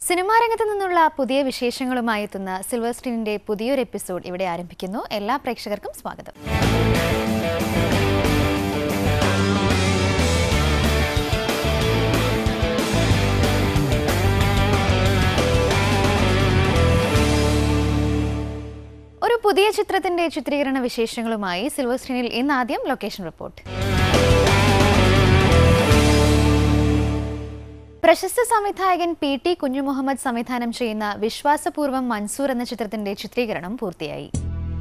cinema രംഗത്ത് നിന്നുള്ള പുതിയ വിശേഷങ്ങളുമായി എത്തുന്ന സിൽവർ സ്ക്രീനിന്റെ പുതിയൊരു എപ്പിസോഡ് ഇവിടെ ആരംഭിക്കുന്നു എല്ലാ പ്രേക്ഷകർക്കും സ്വാഗതം ഒരു പുതിയ ചിത്രത്തിന്റെ ചിത്രീകരണ വിശേഷങ്ങളുമായി സിൽവർ സ്ക്രീനിൽ ഇന്ന് ആദ്യം ലൊക്കേഷൻ റിപ്പോർട്ട് പ്രശസ്ത സംവിധായകൻ പി ടി കുഞ്ഞുമുഹമ്മദ് സംവിധാനം ചെയ്യുന്ന വിശ്വാസപൂർവ്വം മൻസൂർ എന്ന ചിത്രത്തിന്റെ ചിത്രീകരണം പൂർത്തിയായി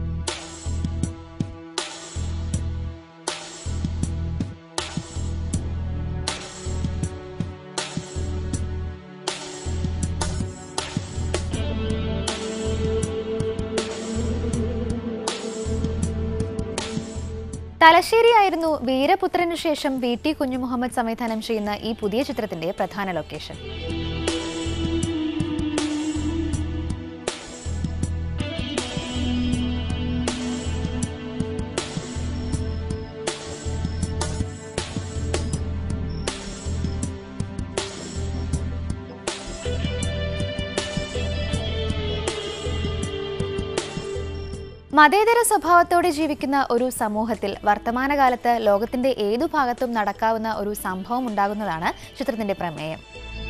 തലശ്ശേരിയായിരുന്നു വീരപുത്രനു ശേഷം വി ടി കുഞ്ഞുമുഹമ്മദ് സംവിധാനം ചെയ്യുന്ന ഈ പുതിയ ചിത്രത്തിന്റെ പ്രധാന ലൊക്കേഷൻ മതേതര സ്വഭാവത്തോടെ ജീവിക്കുന്ന ഒരു സമൂഹത്തിൽ വർത്തമാനകാലത്ത് ലോകത്തിന്റെ ഏതു ഭാഗത്തും നടക്കാവുന്ന ഒരു സംഭവം ഉണ്ടാകുന്നതാണ് ചിത്രത്തിന്റെ പ്രമേയം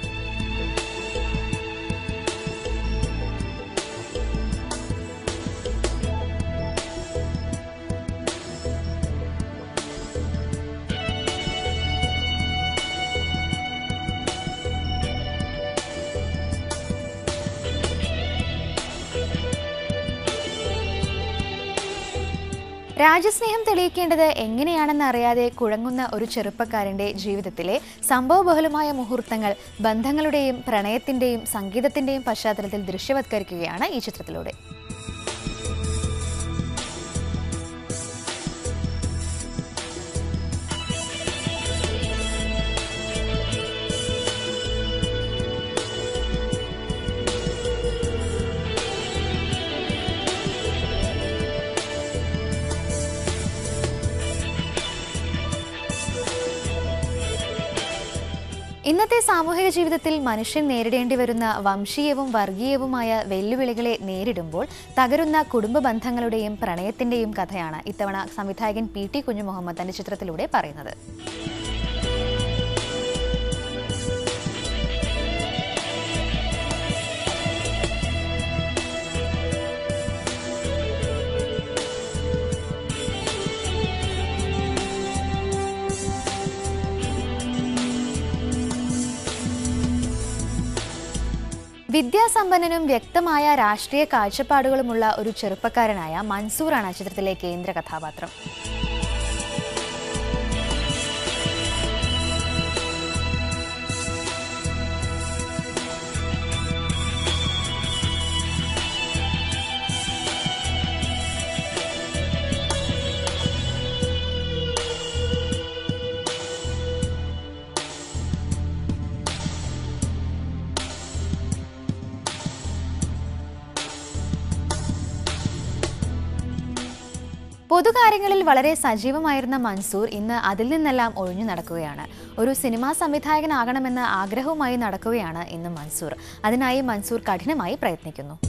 രാജ്യസ്നേഹം തെളിയിക്കേണ്ടത് എങ്ങനെയാണെന്ന് അറിയാതെ കുഴങ്ങുന്ന ഒരു ചെറുപ്പക്കാരന്റെ ജീവിതത്തിലെ സംഭവബഹുലമായ മുഹൂർത്തങ്ങൾ ബന്ധങ്ങളുടെയും പ്രണയത്തിന്റെയും സംഗീതത്തിന്റെയും പശ്ചാത്തലത്തിൽ ദൃശ്യവത്കരിക്കുകയാണ് ഈ ചിത്രത്തിലൂടെ ഇന്നത്തെ സാമൂഹിക ജീവിതത്തിൽ മനുഷ്യൻ നേരിടേണ്ടി വരുന്ന വംശീയവും വർഗീയവുമായ വെല്ലുവിളികളെ നേരിടുമ്പോൾ തകരുന്ന കുടുംബ ബന്ധങ്ങളുടെയും പ്രണയത്തിന്റെയും കഥയാണ് ഇത്തവണ സംവിധായകൻ പി ടി കുഞ്ഞുമുഹമ്മദ് തന്റെ ചിത്രത്തിലൂടെ പറയുന്നത് വിദ്യാസമ്പന്നനും വ്യക്തമായ രാഷ്ട്രീയ കാഴ്ചപ്പാടുകളുമുള്ള ഒരു ചെറുപ്പക്കാരനായ മൻസൂറാണ് ചിത്രത്തിലെ കേന്ദ്ര കഥാപാത്രം പൊതുകാര്യങ്ങളിൽ വളരെ സജീവമായിരുന്ന മൻസൂർ ഇന്ന് അതിൽ നിന്നെല്ലാം ഒഴിഞ്ഞു നടക്കുകയാണ് ഒരു സിനിമാ സംവിധായകനാകണമെന്ന ആഗ്രഹവുമായി നടക്കുകയാണ് ഇന്ന് മൻസൂർ അതിനായി മൻസൂർ കഠിനമായി പ്രയത്നിക്കുന്നു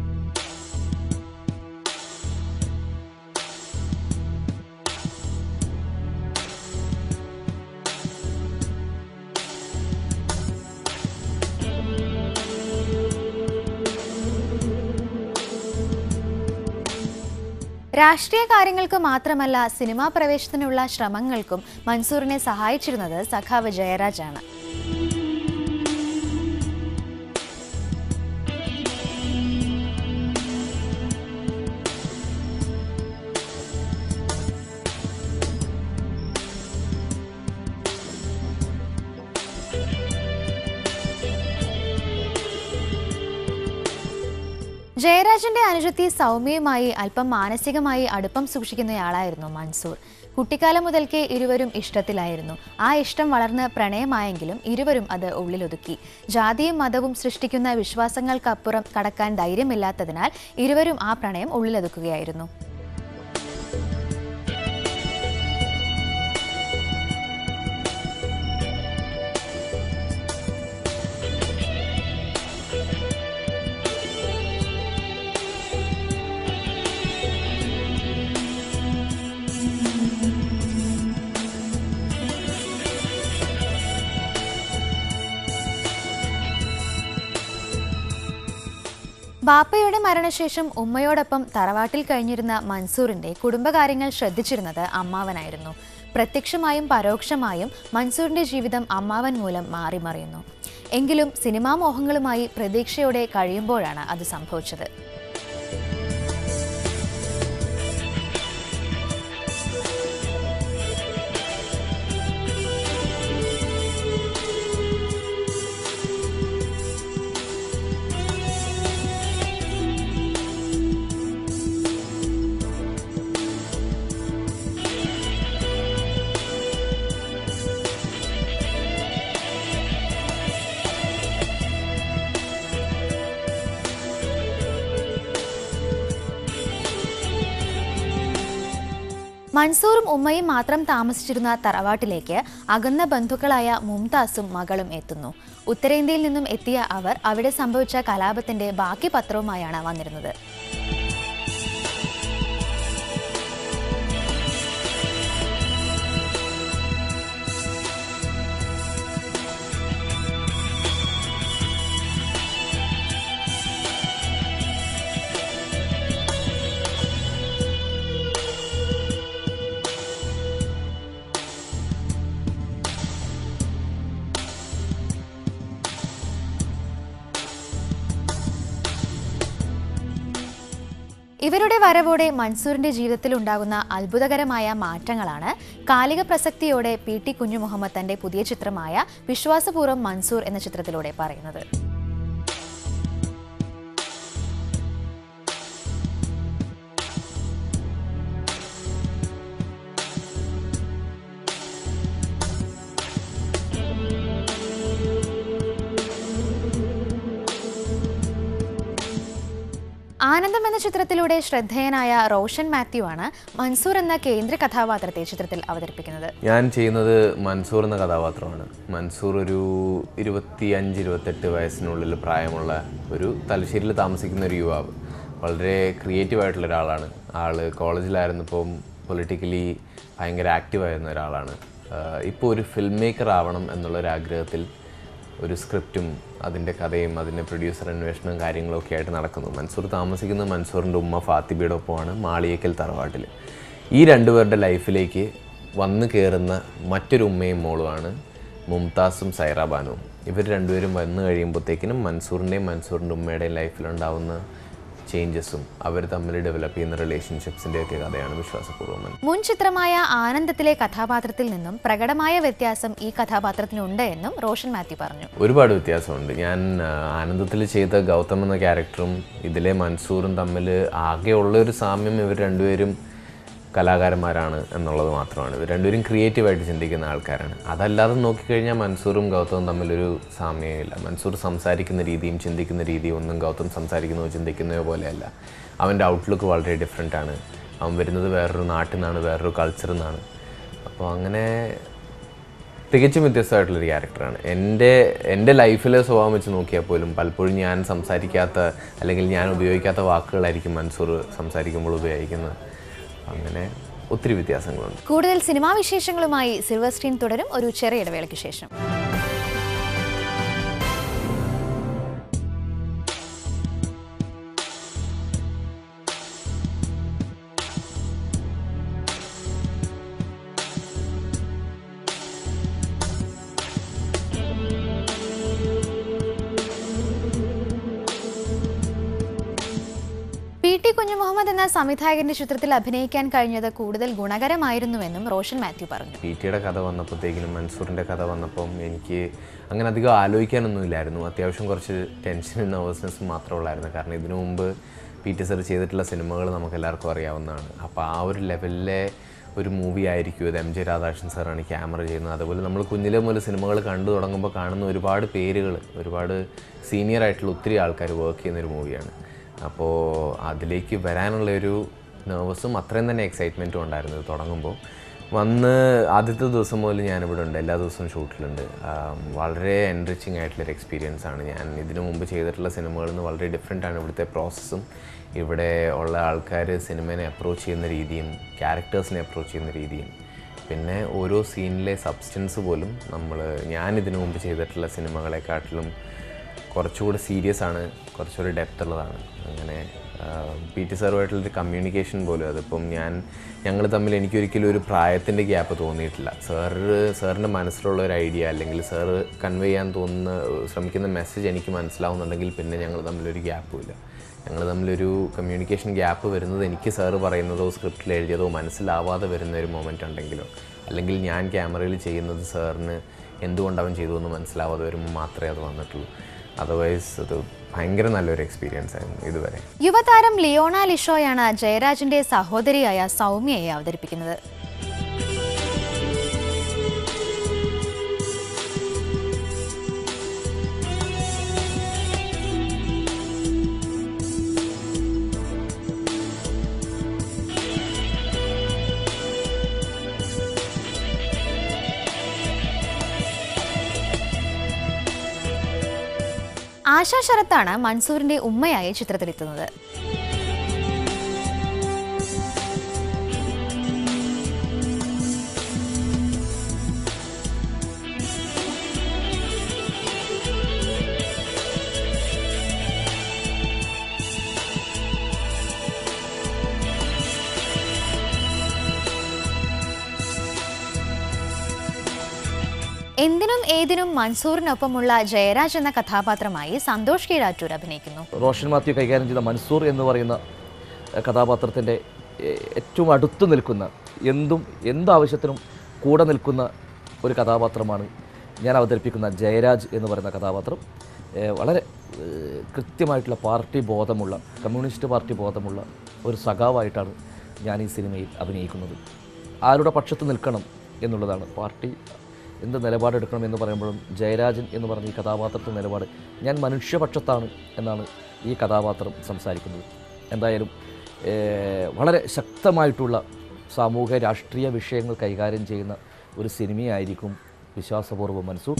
രാഷ്ട്രീയ കാര്യങ്ങൾക്ക് മാത്രമല്ല സിനിമാ പ്രവേശനത്തിനുള്ള ശ്രമങ്ങൾക്കും മൻസൂറിനെ സഹായിച്ചിരുന്നത് സഖാവ് ജയരാജാണ് ജയരാജന്റെ അനുജത്തി സൗമ്യയുമായി അല്പം മാനസികമായി അടുപ്പം സൂക്ഷിക്കുന്നയാളായിരുന്നു മൻസൂർ കുട്ടിക്കാലം മുതൽക്കേ ഇരുവരും ഇഷ്ടത്തിലായിരുന്നു ആ ഇഷ്ടം വളർന്ന് പ്രണയമായെങ്കിലും ഇരുവരും അത് ഉള്ളിലൊതുക്കി ജാതിയും മതവും സൃഷ്ടിക്കുന്ന വിശ്വാസങ്ങൾക്കപ്പുറം കടക്കാൻ ധൈര്യമില്ലാത്തതിനാൽ ഇരുവരും ആ പ്രണയം ഉള്ളിലൊതുക്കുകയായിരുന്നു ബാപ്പയുടെ മരണശേഷം ഉമ്മയോടൊപ്പം തറവാട്ടിൽ കഴിഞ്ഞിരുന്ന മൻസൂറിന്റെ കുടുംബകാര്യങ്ങൾ ശ്രദ്ധിച്ചിരുന്നത് അമ്മാവനായിരുന്നു പ്രത്യക്ഷമായും പരോക്ഷമായും മൻസൂറിന്റെ ജീവിതം അമ്മാവൻ മൂലം മാറിമറിയുന്നു എങ്കിലും സിനിമാ മോഹങ്ങളുമായി പ്രതീക്ഷയോടെ കഴിയുമ്പോഴാണ് അത് സംഭവിച്ചത് മൻസൂറും ഉമ്മയും മാത്രം താമസിച്ചിരുന്ന തറവാട്ടിലേക്ക് അകന്ന ബന്ധുക്കളായ മുംതാസും മകളും എത്തുന്നു ഉത്തരേന്ത്യയിൽ നിന്നും എത്തിയ അവർ അവിടെ സംഭവിച്ച കലാപത്തിന്റെ ബാക്കി പത്രവുമായാണ് വന്നിരുന്നത് ഇവരുടെ വരവോടെ മൻസൂറിന്റെ ജീവിതത്തിൽ ഉണ്ടാകുന്ന അത്ഭുതകരമായ മാറ്റങ്ങളാണ് കാലിക പ്രസക്തിയോടെ പി ടി കുഞ്ഞുമുഹമ്മദ് തന്റെ പുതിയ ചിത്രമായ വിശ്വാസപൂർവ്വം മൻസൂർ എന്ന ചിത്രത്തിലൂടെ പറയുന്നത് ആനന്ദം എന്ന ചിത്രത്തിലൂടെ ശ്രദ്ധേയനായ റോഷൻ മാത്യു ആണ് മൻസൂർ എന്ന കേന്ദ്ര കഥാപാത്രത്തെ ചിത്രത്തിൽ അവതരിപ്പിക്കുന്നത് ഞാൻ ചെയ്യുന്നത് മൻസൂർ എന്ന കഥാപാത്രമാണ് മൻസൂർ ഒരു ഇരുപത്തി അഞ്ച് ഇരുപത്തെട്ട് വയസ്സിനുള്ളിൽ പ്രായമുള്ള ഒരു തലശ്ശേരിയിൽ താമസിക്കുന്ന ഒരു യുവാവ് വളരെ ക്രിയേറ്റീവ് ആയിട്ടുള്ള ഒരാളാണ് ആൾ കോളേജിലായിരുന്നപ്പം പൊളിറ്റിക്കലി ഭയങ്കര ആക്റ്റീവായിരുന്ന ഒരാളാണ് ഇപ്പോൾ ഒരു ഫിൽം മേക്കർ ആവണം എന്നുള്ളൊരു ആഗ്രഹത്തിൽ ഒരു സ്ക്രിപ്റ്റും അതിൻ്റെ കഥയും അതിൻ്റെ പ്രൊഡ്യൂസർ അന്വേഷണവും കാര്യങ്ങളൊക്കെ ആയിട്ട് നടക്കുന്നു മൻസൂർ താമസിക്കുന്ന മൻസൂറിൻ്റെ ഉമ്മ ഫാത്തിബയുടെ ഒപ്പമാണ് മാളിയേക്കൽ തറവാട്ടിൽ ഈ രണ്ടുപേരുടെ ലൈഫിലേക്ക് വന്നു കയറുന്ന മറ്റൊരു ഉമ്മയും മോളുമാണ് മുംതാസും സൈറാബാനുവും ഇവർ രണ്ടുപേരും വന്നു കഴിയുമ്പോഴത്തേക്കിനും മൻസൂറിൻ്റെയും മൻസൂറിൻ്റെ ഉമ്മയുടെയും ലൈഫിലുണ്ടാവുന്ന ചേഞ്ചസും അവർ തമ്മിൽ ഡെവലപ്പ് ചെയ്യുന്ന റിലേഷൻഷിപ്സിൻ്റെ ഒക്കെ കഥയാണ് വിശ്വാസപൂർവ്വം മുൻ ചിത്രമായ ആനന്ദത്തിലെ കഥാപാത്രത്തിൽ നിന്നും പ്രകടമായ വ്യത്യാസം ഈ കഥാപാത്രത്തിനുണ്ട് എന്നും റോഷൻ മാത്യു പറഞ്ഞു ഒരുപാട് വ്യത്യാസമുണ്ട് ഞാൻ ആനന്ദത്തിൽ ചെയ്ത ഗൗതം എന്ന ക്യാരക്ടറും ഇതിലെ മൻസൂറും തമ്മിൽ ആകെയുള്ള ഒരു സാമ്യം ഇവർ രണ്ടുപേരും കലാകാരന്മാരാണ് എന്നുള്ളത് മാത്രമാണ് ഇവർ രണ്ടുപേരും ക്രിയേറ്റീവായിട്ട് ചിന്തിക്കുന്ന ആൾക്കാരാണ് അതല്ലാതെ നോക്കിക്കഴിഞ്ഞാൽ മൻസൂറും ഗൗതവും തമ്മിലൊരു സാമ്യമില്ല മൻസൂർ സംസാരിക്കുന്ന രീതിയും ചിന്തിക്കുന്ന രീതിയും ഒന്നും ഗൗതം സംസാരിക്കുന്നതോ ചിന്തിക്കുന്നതോ പോലെയല്ല അവൻ്റെ ഔട്ട്ലുക്ക് വളരെ ഡിഫറെൻ്റ് ആണ് അവൻ വരുന്നത് വേറൊരു നാട്ടിൽ നിന്നാണ് വേറൊരു കൾച്ചറിൽ നിന്നാണ് അപ്പോൾ അങ്ങനെ തികച്ചും വ്യത്യസ്തമായിട്ടുള്ളൊരു ക്യാരക്ടറാണ് എൻ്റെ എൻ്റെ ലൈഫിലെ സ്വഭാവം വെച്ച് നോക്കിയാൽ പോലും പലപ്പോഴും ഞാൻ സംസാരിക്കാത്ത അല്ലെങ്കിൽ ഞാൻ ഉപയോഗിക്കാത്ത വാക്കുകളായിരിക്കും മൻസൂർ സംസാരിക്കുമ്പോൾ ഉപയോഗിക്കുന്നത് അങ്ങനെ ഒത്തിരി വ്യത്യാസങ്ങളുണ്ട് കൂടുതൽ സിനിമാ വിശേഷങ്ങളുമായി സിൽവർ സ്ക്രീൻ തുടരും ഒരു ചെറിയ ഇടവേളയ്ക്ക് ശേഷം പി ടി കുഞ്ഞുമുഹമ്മദ് എന്ന സംവിധായകന്റെ ചിത്രത്തിൽ അഭിനയിക്കാൻ കഴിഞ്ഞത് കൂടുതൽ ഗുണകരമായിരുന്നുവെന്നും റോഷൻ മാത്യു പറഞ്ഞു പി ടിയുടെ കഥ വന്നപ്പോഴത്തേക്കിനും മൻസൂറിൻ്റെ കഥ വന്നപ്പം എനിക്ക് അങ്ങനെ അധികം ആലോചിക്കാനൊന്നുമില്ലായിരുന്നു അത്യാവശ്യം കുറച്ച് ടെൻഷനും നെർവസ്നെസ്സും മാത്രമേ ഉള്ളായിരുന്നു കാരണം ഇതിനു മുമ്പ് പി ടി സർ ചെയ്തിട്ടുള്ള സിനിമകൾ നമുക്ക് എല്ലാവർക്കും അറിയാവുന്നതാണ് അപ്പോൾ ആ ഒരു ലെവലിലെ ഒരു മൂവി ആയിരിക്കും ഇത് എം ജെ രാധാകൃഷ്ണൻ സാറാണ് ക്യാമറ ചെയ്യുന്നത് അതുപോലെ നമ്മൾ കുഞ്ഞിലെ മുതൽ സിനിമകൾ കണ്ടു തുടങ്ങുമ്പോൾ കാണുന്ന ഒരുപാട് പേരുകൾ ഒരുപാട് സീനിയർ ആയിട്ടുള്ള ഒത്തിരി ആൾക്കാർ വർക്ക് ചെയ്യുന്ന ഒരു മൂവിയാണ് അപ്പോൾ അതിലേക്ക് വരാനുള്ള ഒരു നെർവസും അത്രയും തന്നെ എക്സൈറ്റ്മെൻറ്റും ഉണ്ടായിരുന്നു ഇത് തുടങ്ങുമ്പോൾ വന്ന് ആദ്യത്തെ ദിവസം മുതൽ ഞാനിവിടെ ഉണ്ട് എല്ലാ ദിവസവും ഷൂട്ടിലുണ്ട് ആം, വളരെ എൻറിച്ചിങ് ആയിട്ടുള്ളൊരു എക്സ്പീരിയൻസ് ആണ് ഞാൻ ഇതിനു മുമ്പ് ചെയ്തിട്ടുള്ള സിനിമകളിൽ നിന്ന് വളരെ ഡിഫറെൻ്റ് ആണ് ഇവിടുത്തെ പ്രോസസ്സും ഇവിടെ ഉള്ള ആൾക്കാർ സിനിമേനെ അപ്രോച്ച് ചെയ്യുന്ന രീതിയും ക്യാരക്ടേഴ്സിനെ അപ്രോച്ച് ചെയ്യുന്ന രീതിയും പിന്നെ ഓരോ സീനിലെ സബ്സ്റ്റൻസ് പോലും നമ്മൾ ഞാൻ ഇതിനു മുമ്പ് ചെയ്തിട്ടുള്ള സിനിമകളെക്കാട്ടിലും കുറച്ചുകൂടെ സീരിയസ് ആണ് കുറച്ചുകൂടി ഡെപ്ത് ഉള്ളതാണ് അങ്ങനെ പി ടി സാറുമായിട്ടുള്ളൊരു കമ്മ്യൂണിക്കേഷൻ പോലും അതിപ്പം ഞാൻ ഞങ്ങൾ തമ്മിൽ എനിക്കൊരിക്കലും ഒരു പ്രായത്തിൻ്റെ ഗ്യാപ്പ് തോന്നിയിട്ടില്ല സാറ് സാറിൻ്റെ മനസ്സിലുള്ള ഒരു ഐഡിയ അല്ലെങ്കിൽ സാറ് കൺവേ ചെയ്യാൻ തോന്നുന്ന ശ്രമിക്കുന്ന മെസ്സേജ് എനിക്ക് മനസ്സിലാവുന്നുണ്ടെങ്കിൽ പിന്നെ ഞങ്ങൾ തമ്മിലൊരു ഗ്യാപ്പും ഇല്ല ഞങ്ങൾ തമ്മിലൊരു കമ്മ്യൂണിക്കേഷൻ ഗ്യാപ്പ് വരുന്നത് എനിക്ക് സാറ് പറയുന്നതോ സ്ക്രിപ്റ്റിൽ എഴുതിയതോ മനസ്സിലാവാതെ വരുന്ന ഒരു മൊമെൻ്റ് ഉണ്ടെങ്കിലോ അല്ലെങ്കിൽ ഞാൻ ക്യാമറയിൽ ചെയ്യുന്നത് സാറിന് എന്തുകൊണ്ട് അവൻ ചെയ്തു എന്ന് മനസ്സിലാവാതെ വരുമ്പോൾ മാത്രമേ അത് വന്നിട്ടുള്ളൂ അതർവൈസ് അത് ഭയങ്കര നല്ലൊരു എക്സ്പീരിയൻസ് ആയിരുന്നു ഇതുവരെ യുവതാരം ലിയോണ ലിഷോയാണ് ജയരാജിന്റെ സഹോദരിയായ സൗമ്യയെ അവതരിപ്പിക്കുന്നത് ആശാ ശരത്താണ് മൻസൂറിന്റെ ഉമ്മയായി ചിത്രത്തിലെത്തുന്നത് എന്തിനും ഏതിനും മൻസൂറിനൊപ്പമുള്ള ജയരാജ് എന്ന കഥാപാത്രമായി സന്തോഷ് കീഴാറ്റൂർ അഭിനയിക്കുന്നു റോഷൻ മാത്യു കൈകാര്യം ചെയ്ത മൻസൂർ എന്ന് പറയുന്ന എഹ്, കഥാപാത്രത്തിൻ്റെ എ- ഏറ്റവും അടുത്ത് നിൽക്കുന്ന എന്തും എന്താവശ്യത്തിനും കൂടെ നിൽക്കുന്ന ഒരു കഥാപാത്രമാണ് ഞാൻ അവതരിപ്പിക്കുന്ന ജയരാജ് എന്ന് പറയുന്ന കഥാപാത്രം എഹ്, വളരെ എഹ്, കൃത്യമായിട്ടുള്ള പാർട്ടി ബോധമുള്ള കമ്മ്യൂണിസ്റ്റ് പാർട്ടി ബോധമുള്ള ഒരു സഖാവായിട്ടാണ് ഞാൻ ഈ സിനിമയിൽ അഭിനയിക്കുന്നത് ആരുടെ പക്ഷത്ത് നിൽക്കണം എന്നുള്ളതാണ് പാർട്ടി എന്ത് നിലപാടെടുക്കണം എന്ന് പറയുമ്പോഴും ജയരാജൻ എന്ന് പറഞ്ഞ ഈ കഥാപാത്രത്തിൻ്റെ നിലപാട് ഞാൻ മനുഷ്യപക്ഷത്താണ് എന്നാണ് ഈ കഥാപാത്രം സംസാരിക്കുന്നത് എന്തായാലും ഏഹ്, വളരെ ശക്തമായിട്ടുള്ള സാമൂഹ്യ രാഷ്ട്രീയ വിഷയങ്ങൾ കൈകാര്യം ചെയ്യുന്ന ഒരു സിനിമയായിരിക്കും വിശ്വാസപൂർവ്വം മൻസൂർ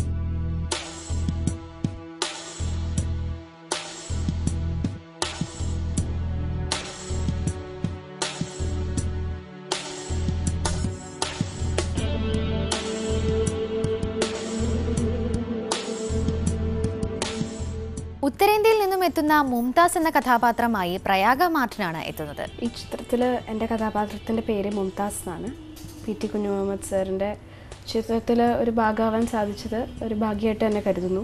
ഉത്തരേന്ത്യയിൽ നിന്നും എത്തുന്ന മുംതാസ് എന്ന കഥാപാത്രമായി പ്രയാഗ മാർട്ടിനാണ് എത്തുന്നത് ഈ ചിത്രത്തിൽ എൻ്റെ കഥാപാത്രത്തിൻ്റെ പേര് മുംതാസ് എന്നാണ് പി ടി കുഞ്ഞു മുഹമ്മദ് സാറിൻ്റെ ചിത്രത്തിൽ ഒരു ഭാഗമാവാൻ സാധിച്ചത് ഒരു ഭാഗ്യമായിട്ട് തന്നെ കരുതുന്നു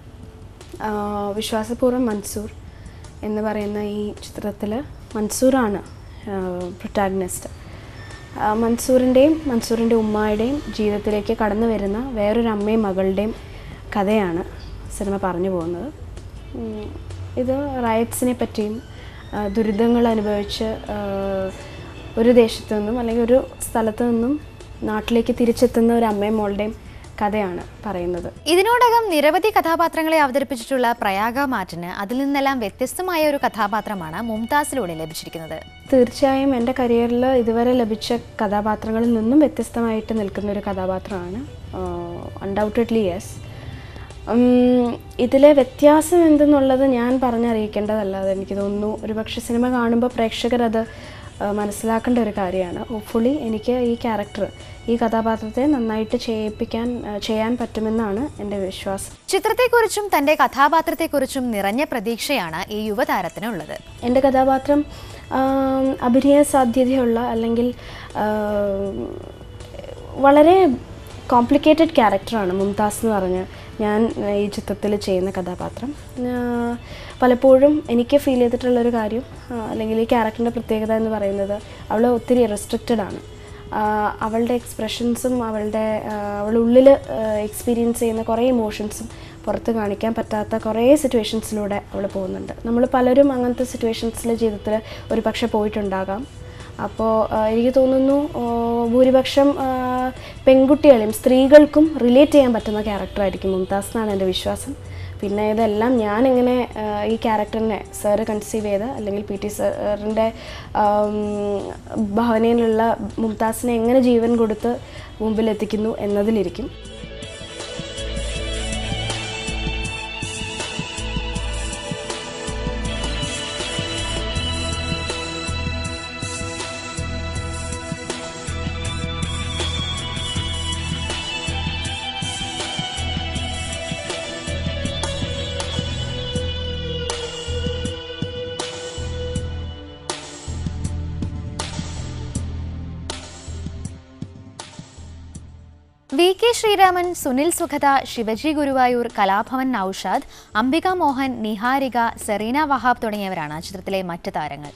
ആഹ് വിശ്വാസപൂർവ്വം മൻസൂർ എന്ന് പറയുന്ന ഈ ചിത്രത്തിൽ മൻസൂറാണ് പ്രൊട്ടാഗനിസ്റ്റ് മൻസൂറിൻ്റെയും മൻസൂറിൻ്റെ ഉമ്മായുടെയും ജീവിതത്തിലേക്ക് കടന്നു വരുന്ന വേറൊരു അമ്മയും മകളുടെയും കഥയാണ് സിനിമ പറഞ്ഞു പോകുന്നത് ഉം, ഇത് റയറ്റ്സിനെ പറ്റിയും ആ, ദുരിതങ്ങൾ അനുഭവിച്ച് ആ, ഒരു ദേശത്തു നിന്നും അല്ലെങ്കിൽ ഒരു സ്ഥലത്തു നിന്നും നാട്ടിലേക്ക് തിരിച്ചെത്തുന്ന ഒരു അമ്മയും മോളുടെയും കഥയാണ് പറയുന്നത് ഇതിനോടകം നിരവധി കഥാപാത്രങ്ങളെ അവതരിപ്പിച്ചിട്ടുള്ള പ്രയാഗ മാർട്ടിന് അതിൽ നിന്നെല്ലാം വ്യത്യസ്തമായ ഒരു കഥാപാത്രമാണ് മുംതാസിലൂടെ ലഭിച്ചിരിക്കുന്നത് തീർച്ചയായും എൻ്റെ കരിയറിൽ ഇതുവരെ ലഭിച്ച കഥാപാത്രങ്ങളിൽ നിന്നും വ്യത്യസ്തമായിട്ട് നിൽക്കുന്ന ഒരു കഥാപാത്രമാണ് അൺഡൗട്ടഡ്ലി യെസ് ഇതിലെ വ്യത്യാസം എന്തെന്നുള്ളത് ഞാൻ പറഞ്ഞറിയിക്കേണ്ടതല്ല അത് എനിക്ക് തോന്നുന്നു ഒരുപക്ഷെ സിനിമ കാണുമ്പോൾ പ്രേക്ഷകർ അത് ആ, മനസ്സിലാക്കേണ്ട ഒരു കാര്യമാണ് ഹോപ്പ്ഫുള്ളി എനിക്ക് ഈ ക്യാരക്ടർ ഈ കഥാപാത്രത്തെ നന്നായിട്ട് ചെയ്യിപ്പിക്കാൻ ആ, ചെയ്യാൻ പറ്റുമെന്നാണ് എൻ്റെ വിശ്വാസം ചിത്രത്തെക്കുറിച്ചും തന്റെ കഥാപാത്രത്തെക്കുറിച്ചും നിറഞ്ഞ പ്രതീക്ഷയാണ് ഈ യുവതാരത്തിനുള്ളത് എൻ്റെ കഥാപാത്രം ആം, അഭിനയ സാധ്യതയുള്ള അല്ലെങ്കിൽ ആം, വളരെ കോംപ്ലിക്കേറ്റഡ് ക്യാരക്ടറാണ് മുംതാസ് എന്ന് പറഞ്ഞ് ഞാൻ ഈ ചിത്രത്തിൽ ചെയ്യുന്ന കഥാപാത്രം ആ, പലപ്പോഴും എനിക്ക് ഫീൽ ചെയ്തിട്ടുള്ളൊരു കാര്യം ആ, അല്ലെങ്കിൽ ഈ ക്യാരക്ടറിൻ്റെ പ്രത്യേകത എന്ന് പറയുന്നത് അവൾ ഒത്തിരി റെസ്ട്രിക്റ്റഡ് ആണ് ആ, അവളുടെ എക്സ്പ്രഷൻസും അവളുടെ ആ, അവളുള്ളിൽ എക്സ്പീരിയൻസ് ചെയ്യുന്ന കുറേ ഇമോഷൻസും പുറത്ത് കാണിക്കാൻ പറ്റാത്ത കുറേ സിറ്റുവേഷൻസിലൂടെ അവൾ പോകുന്നുണ്ട് നമ്മൾ പലരും അങ്ങനത്തെ സിറ്റുവേഷൻസിൽ ജീവിതത്തിൽ ഒരു പക്ഷേ പോയിട്ടുണ്ടാകാം അപ്പോൾ എനിക്ക് തോന്നുന്നു ആ, ഭൂരിപക്ഷം ആ, പെൺകുട്ടികളെയും സ്ത്രീകൾക്കും റിലേറ്റ് ചെയ്യാൻ പറ്റുന്ന ക്യാരക്ടറായിരിക്കും മുംതാസ് എന്നാണ് എൻ്റെ വിശ്വാസം പിന്നെ ഇതെല്ലാം ഞാനിങ്ങനെ ആ, ഈ ക്യാരക്ടറിനെ സാറ് കൺസീവ് ചെയ്ത് അല്ലെങ്കിൽ പി ടി സാറിൻ്റെ ഭാവനയിലുള്ള മുംതാസിനെ എങ്ങനെ ജീവൻ കൊടുത്ത് മുമ്പിലെത്തിക്കുന്നു എന്നതിലിരിക്കും ശ്രീരാമൻ സുനിൽ സുഖത ശിവജി ഗുരുവായൂർ കലാഭവൻ നൌഷാദ് അംബിക മോഹൻ നിഹാരിക സെറീന വഹാബ് തുടങ്ങിയവരാണ് ചിത്രത്തിലെ മറ്റ് താരങ്ങൾ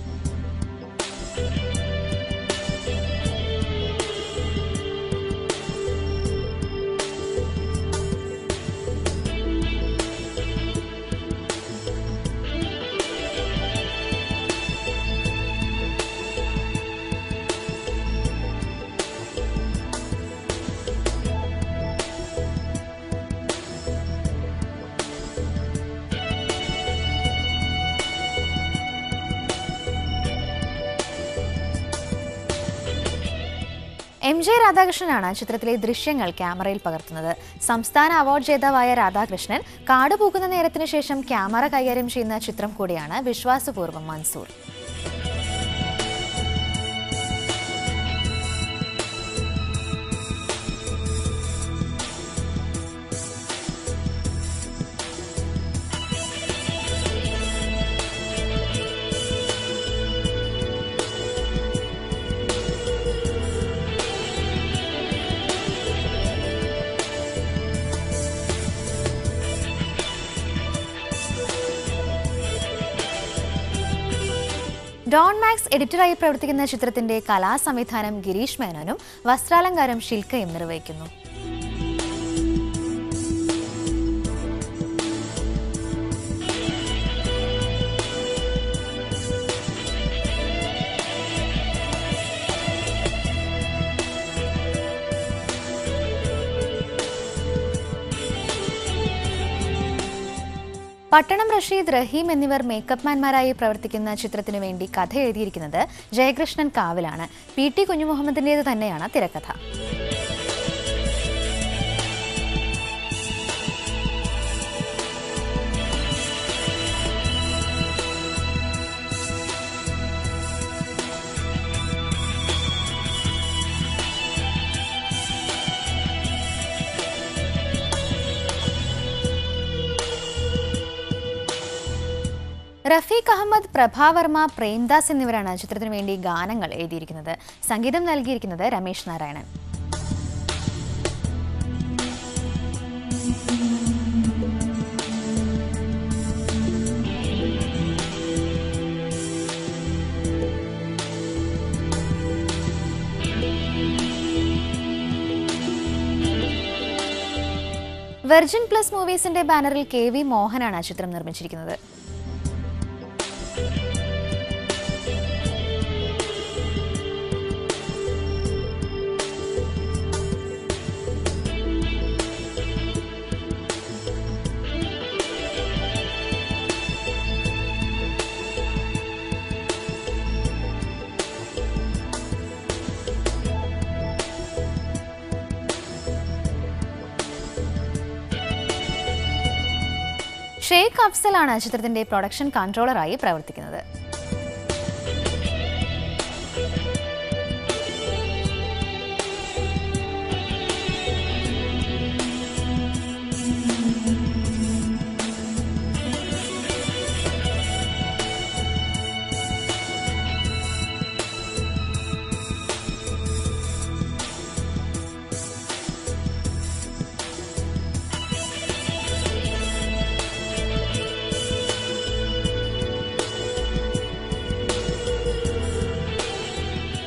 എം ജെ രാധാകൃഷ്ണനാണ് ചിത്രത്തിലെ ദൃശ്യങ്ങൾ ക്യാമറയിൽ പകർത്തുന്നത് സംസ്ഥാന അവാർഡ് ജേതാവായ രാധാകൃഷ്ണൻ കാട് പൂക്കുന്ന നേരത്തിന് ശേഷം ക്യാമറ കൈകാര്യം ചെയ്യുന്ന ചിത്രം കൂടിയാണ് വിശ്വാസപൂർവ്വം മൻസൂർ ഡോൺ മാക്സ് എഡിറ്ററായി പ്രവർത്തിക്കുന്ന ചിത്രത്തിന്റെ കലാസംവിധാനം ഗിരീഷ് മേനോനും വസ്ത്രാലങ്കാരം ഷിൽക്കയും നിർവഹിക്കുന്നു പട്ടണം റഷീദ് റഹീം എന്നിവർ മേക്കപ്പ് മാൻമാരായി പ്രവർത്തിക്കുന്ന ചിത്രത്തിനു വേണ്ടി കഥ എഴുതിയിരിക്കുന്നത് ജയകൃഷ്ണൻ കാവിലാണ് പി ടി കുഞ്ഞുമുഹമ്മദിന്റേത് തന്നെയാണ് തിരക്കഥ റഫീഖ് അഹമ്മദ് പ്രഭാവർമ്മ പ്രേംദാസ് എന്നിവരാണ് ചിത്രത്തിനു വേണ്ടി ഗാനങ്ങൾ എഴുതിയിരിക്കുന്നത് സംഗീതം നൽകിയിരിക്കുന്നത് രമേശ് നാരായണൻ വെർജിൻ പ്ലസ് മൂവീസിന്റെ ബാനറിൽ കെ വി മോഹനാണ് ചിത്രം നിർമ്മിച്ചിരിക്കുന്നത് ഷെയ്ഖ് അഫ്സലാണ് ചിത്രത്തിന്റെ പ്രൊഡക്ഷൻ കൺട്രോളറായി പ്രവർത്തിക്കുന്നത്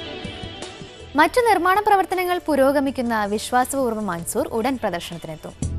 മറ്റു നിർമ്മാണ പ്രവർത്തനങ്ങൾ പുരോഗമിക്കുന്ന വിശ്വാസപൂർവ്വം മൻസൂർ ഉടൻ പ്രദർശനത്തിനെത്തും